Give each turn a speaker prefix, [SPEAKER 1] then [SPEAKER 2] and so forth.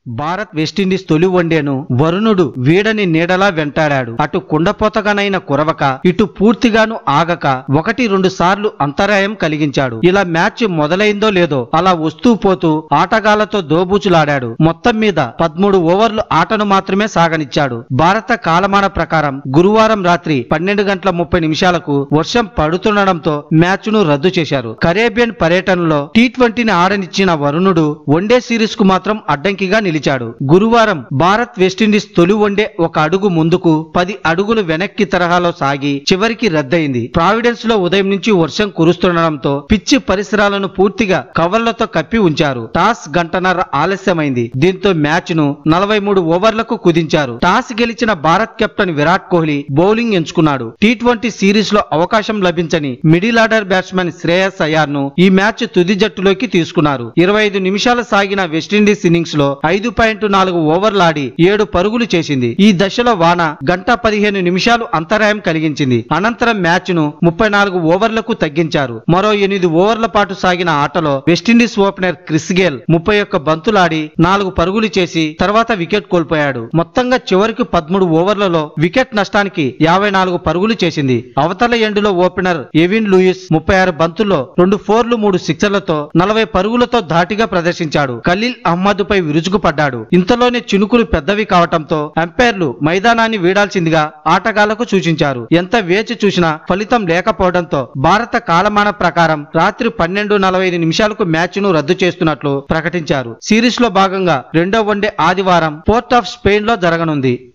[SPEAKER 1] Bharat West Indies తొలి వన్డేను వరుణుడు వీడని నీడలా వెంటాడాడు అటు కుండపోతగానైన కురవక ఇటు పూర్తిగాను ఆగక ఒకటి రెండు సార్లు అంతరాయం కలిగించాడు ఇలా మ్యాచ్ మొదలైందో లేదో అలా వస్తూ పోతూ ఆటగాళ్లతో దోబూచులాడాడు మొత్తం మీద పదమూడు ఓవర్లు ఆటను మాత్రమే సాగనిచ్చాడు భారత కాలమాన ప్రకారం గురువారం రాత్రి పన్నెండు గంటల ముప్పై నిమిషాలకు వర్షం పడుతుండడంతో మ్యాచ్ ను రద్దు చేశారు కరేబియన్ పర్యటనలో టీ ట్వంటీని ఆడనిచ్చిన వరుణుడు వన్డే సిరీస్ కు మాత్రం అడ్డంకిగా నిలిచాడు గురువారం భారత్ వెస్టిండీస్ తొలి వన్డే ఒక అడుగు ముందుకు పది అడుగులు వెనక్కి తరహాలో సాగి చివరికి రద్దయింది ప్రావిడెన్స్ లో ఉదయం నుంచి వర్షం కురుస్తుండడంతో పిచ్చి పరిసరాలను పూర్తిగా కవర్లతో కప్పి ఉంచారు టాస్ గంటన్నర ఆలస్యమైంది దీంతో మ్యాచ్ ను నలభై మూడు ఓవర్లకు కుదించారు టాస్ గెలిచిన భారత్ కెప్టెన్ విరాట్ కోహ్లీ బౌలింగ్ ఎంచుకున్నాడు టీ ట్వంటీ సిరీస్ లో అవకాశం లభించని middle order batsmen Shreyas Iyer ను ఈ మ్యాచ్ తుది జట్టులోకి తీసుకున్నారు ఇరవై ఐదు నిమిషాలు సాగిన వెస్టిండీస్ ఇన్నింగ్స్ లో ఐదు పాయింట్ నాలుగు ఓవర్లాడి ఏడు పరుగులు చేసింది ఈ దశలో వాన గంట పదిహేను నిమిషాలు అంతరాయం కలిగించింది అనంతరం మ్యాచ్ ను ముప్పై నాలుగు ఓవర్లకు తగ్గించారు మరో ఎనిమిది ఓవర్ల పాటు సాగిన ఆటలో వెస్టిండీస్ ఓపెనర్ క్రిస్ గేల్ ముప్పై ఒక్క బంతులాడి నాలుగు పరుగులు చేసి తర్వాత వికెట్ కోల్పోయాడు మొత్తంగా చివరికి పదమూడు ఓవర్లలో వికెట్ నష్టానికి యాభై నాలుగు పరుగులు చేసింది అవతల ఎండులో ఓపెనర్ ఎవిన్ లూయిస్ ముప్పై ఆరు బంతుల్లో రెండు ఫోర్లు మూడు సిక్సర్లతో నలభై పరుగులతో ధాటిగా ప్రదర్శించాడు ఖలీల్ అహ్మద్ పై విరుచుకుపడ్డాడు ఇంతలోనే చినుకులు పెద్దవి కావటంతో అంపైర్లు మైదానాన్ని వీడాల్సిందిగా ఆటగాళ్లకు సూచించారు ఎంత వేచి చూసినా ఫలితం లేకపోవడంతో భారత కాలమాన ప్రకారం రాత్రి పన్నెండు నలభై ఐదు నిమిషాలకు మ్యాచ్ ను రద్దు చేస్తున్నట్లు ప్రకటించారు సిరీస్ లో భాగంగా రెండో వన్డే ఆదివారం పోర్ట్ ఆఫ్ స్పెయిన్ లో జరగనుంది